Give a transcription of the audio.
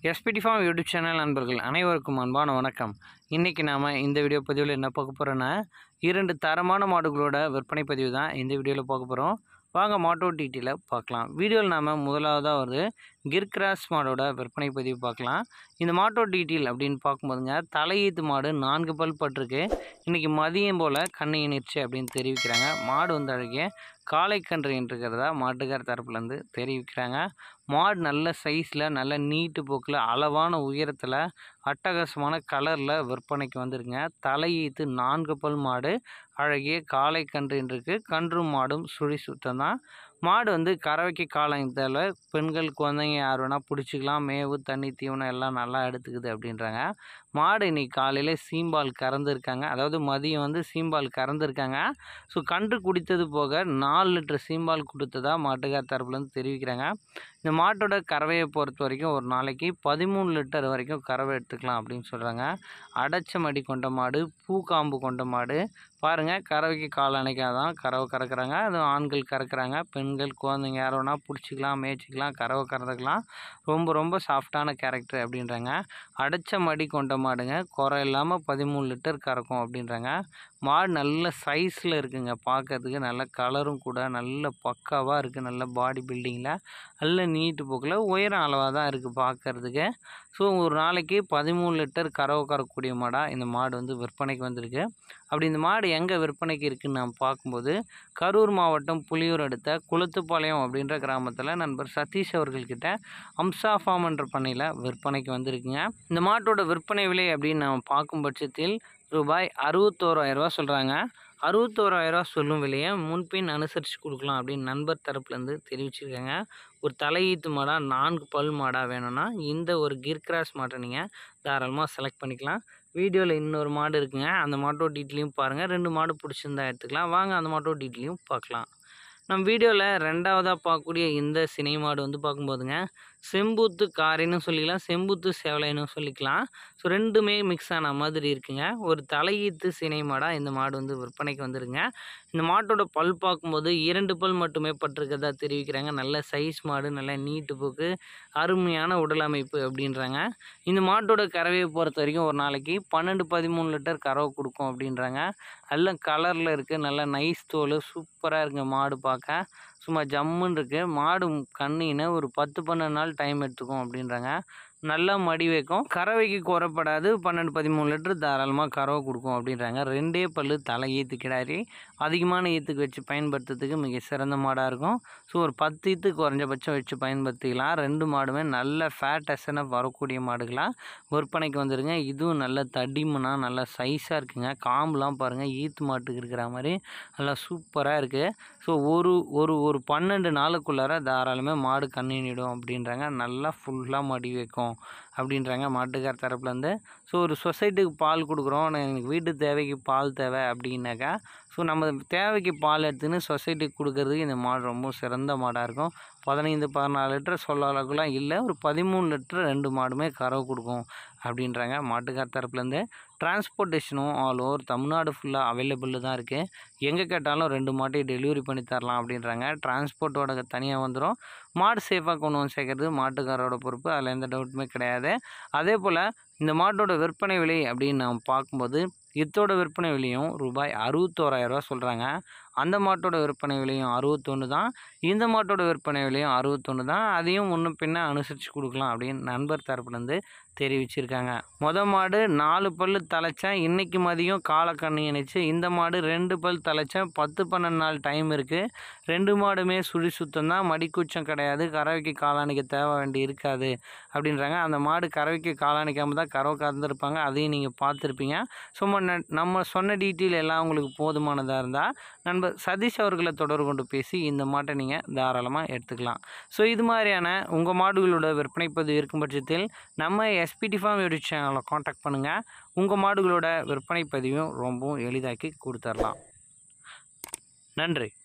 SPD farm YouTube channel நண்பர்கள் அனைவருக்கும் அன்பான வணக்கம் இன்றைக்கி நாம் இந்த வீடியோ பதிவில் என்ன பார்க்க போகிறோன்னா இரண்டு தரமான மாடுகளோட விற்பனை பதிவு தான் இந்த வீடியோவில் பார்க்க போகிறோம் வாங்க மாட்டோ டீட்டெயிலை பார்க்கலாம் வீடியோவில் நாம் முதலாவதாக வருது கிர்கிராஸ் மாடோட விற்பனை பதிவு பார்க்கலாம் இந்த மாட்டோ டீட்டெயில் அப்படின்னு பார்க்கும்போதுங்க தலையீத்து மாடு நான்கு பல் பட்டிருக்கு இன்றைக்கி மதியம் போல் கண்ணு இணைச்சு அப்படின்னு தெரிவிக்கிறாங்க மாடு வந்து அழகிய காளை கன்று இருக்கிறதா மாட்டுக்கார் தரப்புலேருந்து தெரிவிக்கிறாங்க மாடு நல்ல சைஸில் நல்ல நீட்டு போக்கில் அளவான உயரத்தில் அட்டகாசமான கலரில் விற்பனைக்கு வந்துருங்க தலையீத்து நான்கு பல் மாடு அழகிய காளை கன்று இருக்கு கன்றும் மாடும் சுழி சுத்தம் தான் மாடு வந்து கறவைக்கு காலத்தில் பெண்கள் குழந்தைங்க யார் வேணால் பிடிச்சிக்கலாம் மேவு தண்ணி தீவனம் எல்லாம் நல்லா எடுத்துக்குது அப்படின்றாங்க மாடு இன்னைக்கு காலையில் சீம்பால் கறந்துருக்காங்க அதாவது மதியம் வந்து சீம்பால் கறந்துருக்காங்க ஸோ கன்று குடித்தது போக நாலு லிட்டர் சீம்பால் கொடுத்ததா மாட்டுக்கார் தரப்புலேருந்து தெரிவிக்கிறாங்க இந்த மாட்டோட கறவையை பொறுத்த வரைக்கும் ஒரு நாளைக்கு பதிமூணு லிட்டர் வரைக்கும் கறவை எடுத்துக்கலாம் அப்படின்னு சொல்கிறாங்க அடைச்ச மடி கொண்ட மாடு பூக்காம்பு கொண்ட மாடு பாருங்கள் கறவைக்கு கால் அணைக்காதான் கறவை கறக்குறாங்க அது ஆண்கள் கறக்குறாங்க பெண்கள் குழந்தைங்க யார் வேணால் பிடிச்சிக்கலாம் மேய்ச்சிக்கலாம் கறவை கறந்துக்கலாம் ரொம்ப ரொம்ப சாஃப்டான கேரக்டர் அப்படின்றாங்க அடைச்ச மடி கொண்ட மாடுங்க குறை இல்லாமல் பதிமூணு லிட்டர் கறக்கும் அப்படின்றாங்க மாடு நல்ல சைஸில் இருக்குங்க பார்க்கறதுக்கு நல்ல கலரும் கூட நல்ல பக்காவாக இருக்குது நல்ல பாடி பில்டிங்கில் நல்ல நீட்டு போக்கில் உயரம் அளவாக தான் இருக்குது பார்க்கறதுக்கு ஸோ ஒரு நாளைக்கு பதிமூணு லிட்டர் கறவை கறக்கூடிய மாடாக இந்த மாடு வந்து விற்பனைக்கு வந்திருக்கு அப்படி இந்த மாடு எங்கே விற்பனைக்கு இருக்குன்னு நாம் பார்க்கும்போது கரூர் மாவட்டம் புலியூர் அடுத்த குளத்துப்பாளையம் அப்படின்ற கிராமத்தில் நண்பர் சதீஷ் அவர்கள்கிட்ட அம்சா ஃபார்ம் என்ற பண்ணையில் விற்பனைக்கு வந்திருக்குங்க இந்த மாட்டோட விற்பனை விலை அப்படின்னு நாம் பார்க்கும் பட்சத்தில் ரூபாய் அறுபத்தோராயிரரூவா சொல்கிறாங்க அறுபத்தோராயிரரூவா சொல்லும் விலையை முன்பின் அனுசரித்து கொடுக்கலாம் அப்படின்னு நண்பர் தரப்புலேருந்து தெரிவிச்சிருக்காங்க ஒரு தலையீத்து மாடாக நான்கு பல் மாடாக வேணும்னா இந்த ஒரு கிர்கிராஸ் மாட்டை நீங்கள் தாராளமாக செலக்ட் பண்ணிக்கலாம் வீடியோவில் இன்னொரு மாடு இருக்குங்க அந்த மாட்டோ டீட்டெயிலையும் பாருங்கள் ரெண்டு மாடு பிடிச்சிருந்தா எடுத்துக்கலாம் வாங்க அந்த மாட்டோ டீட்டெயிலையும் பார்க்கலாம் நம்ம வீடியோவில் ரெண்டாவதாக பார்க்கக்கூடிய இந்த சினை மாடு வந்து பார்க்கும்போதுங்க செம்பூத்து காரின்னு சொல்லிக்கலாம் செம்பூத்து சேவலைன்னு சொல்லிக்கலாம் ஸோ ரெண்டுமே மிக்ஸ் ஆன மாதிரி இருக்குங்க ஒரு தலையீத்து சினை மாடாக இந்த மாடு வந்து விற்பனைக்கு வந்துருங்க இந்த மாட்டோட பல் பார்க்கும்போது இரண்டு பல் மட்டுமே பட்டிருக்கதா தெரிவிக்கிறாங்க நல்ல சைஸ் மாடு நல்ல நீட்டு போக்கு அருமையான உடல் அமைப்பு அப்படின்றாங்க இந்த மாட்டோட கறவையை பொறுத்த வரைக்கும் ஒரு நாளைக்கு பன்னெண்டு பதிமூணு லிட்டர் கறவை கொடுக்கும் அப்படின்றாங்க நல்ல கலரில் இருக்குது நல்ல நைஸ் தோல் சூப்பராக இருக்குங்க மாடு பார்க்க சும்மா ஜம்முன்னு இருக்குது மாடு கண்ணின்னு ஒரு பத்து பன்னெண்டு நாள் டைம் எடுத்துக்கும் அப்படின்றாங்க நல்லா மடி வைக்கும் கறவைக்கு குறைப்படாது பன்னெண்டு பதிமூணு லிட்டர் தாராளமாக கறவை கொடுக்கும் அப்படின்றாங்க ரெண்டே பல்லு தலை ஈத்து கிடாரி அதிகமான ஈத்துக்கு வச்சு பயன்படுத்துறதுக்கு மிக சிறந்த மாடாக இருக்கும் ஸோ ஒரு பத்து ஈத்து குறைஞ்சபட்சம் வச்சு பயன்படுத்திக்கலாம் ரெண்டு மாடுமே நல்ல ஃபேட் எஸ்என்எஃப் வரக்கூடிய மாடுகளாக விற்பனைக்கு வந்துருங்க இதுவும் நல்ல தடிமனாக நல்ல சைஸாக இருக்குங்க காம்புலாம் பாருங்கள் ஈத்து மாட்டுக்கு இருக்கிற மாதிரி நல்லா சூப்பராக இருக்குது ஸோ ஒரு ஒரு ஒரு பன்னெண்டு நாளுக்குள்ளார தாராளமாக மாடு கண்ணினிடும் அப்படின்றாங்க நல்லா ஃபுல்லாக மடி வைக்கும் அப்படின்றாங்க மாட்டுக்கார் தரப்புலேருந்து ஸோ ஒரு சொசைட்டிக்கு பால் கொடுக்குறோம் எனக்கு வீட்டு தேவைக்கு பால் தேவை அப்படின்னாக்கா ஸோ நம்ம தேவைக்கு பால் எடுத்துன்னு சொசைட்டிக்கு கொடுக்கறதுக்கு இந்த மாடு ரொம்ப சிறந்த மாடாக இருக்கும் பதினைந்து பதினாலு லிட்டர் சொல்ல அளவுக்குலாம் இல்லை ஒரு பதிமூணு லிட்டர் ரெண்டு மாடுமே கறவை கொடுக்கும் அப்படின்றாங்க மாட்டுக்கார் தரப்புலேருந்து டிரான்ஸ்போர்ட்டேஷனும் ஆல் ஓவர் தமிழ்நாடு ஃபுல்லாக அவைலபிள் தான் இருக்குது எங்கே கேட்டாலும் ரெண்டு மாட்டையும் டெலிவரி பண்ணி தரலாம் அப்படின்றாங்க டிரான்ஸ்போர்ட்டோட தனியாக வந்துடும் மாடு சேஃபாக கொண்டு வந்து சேர்க்கறது மாட்டுக்காரோட பொறுப்பு அதில் எந்த டவுட்டுமே கிடையாது அதே போல் இந்த மாட்டோட விற்பனை விலை அப்படின்னு நாம் பார்க்கும்போது இத்தோட விற்பனை விலையும் ரூபாய் அறுபத்தோராயிரரூவா சொல்கிறாங்க அந்த மாட்டோட விற்பனை விலையும் அறுபத்தொன்று தான் இந்த மாட்டோட விற்பனை விலையும் அறுபத்தொன்று தான் அதையும் முன்னும் பின்ன அனுசரித்து கொடுக்கலாம் அப்படின்னு நண்பர் தரப்புலேருந்து தெரிவிச்சிருக்காங்க மொத மாடு நாலு பல் தலைச்சேன் இன்றைக்கி மதியம் காலக்கண்ணி இணைச்சு இந்த மாடு ரெண்டு பல் தலைச்சேன் பத்து பன்னெண்டு நாள் டைம் இருக்குது ரெண்டு மாடுமே சுழி சுத்தம் தான் மடிக்கூச்சம் கிடையாது கறவைக்கு காலாணிக்க தேவை வேண்டி இருக்காது அப்படின்றாங்க அந்த மாடு கறவைக்கு காலாணிக்காமல் தான் கறவை கறந்துருப்பாங்க அதையும் நீங்கள் பார்த்துருப்பீங்க சும்மா ந- நம்ம சொன்ன டீட்டெயில் எல்லாம் உங்களுக்கு போதுமானதாக இருந்தால் நண்பர் சதீஷ் அவர்களை தொடர்பு கொண்டு பேசி இந்த மாட்டை நீங்கள் தாராளமாக எடுத்துக்கலாம் ஸோ இது மாதிரியான உங்கள் மாடுகளோட விற்பனை பதிவு இருக்கும் பட்சத்தில் நம்ம எஸ்பிடி ஃபார்ம் யூடியூப் சேனலை காண்டாக்ட் பண்ணுங்கள் உங்கள் மாடுகளோட விற்பனை பதிவும் ரொம்பவும் எளிதாக்கி கொடுத்துடலாம் நன்றி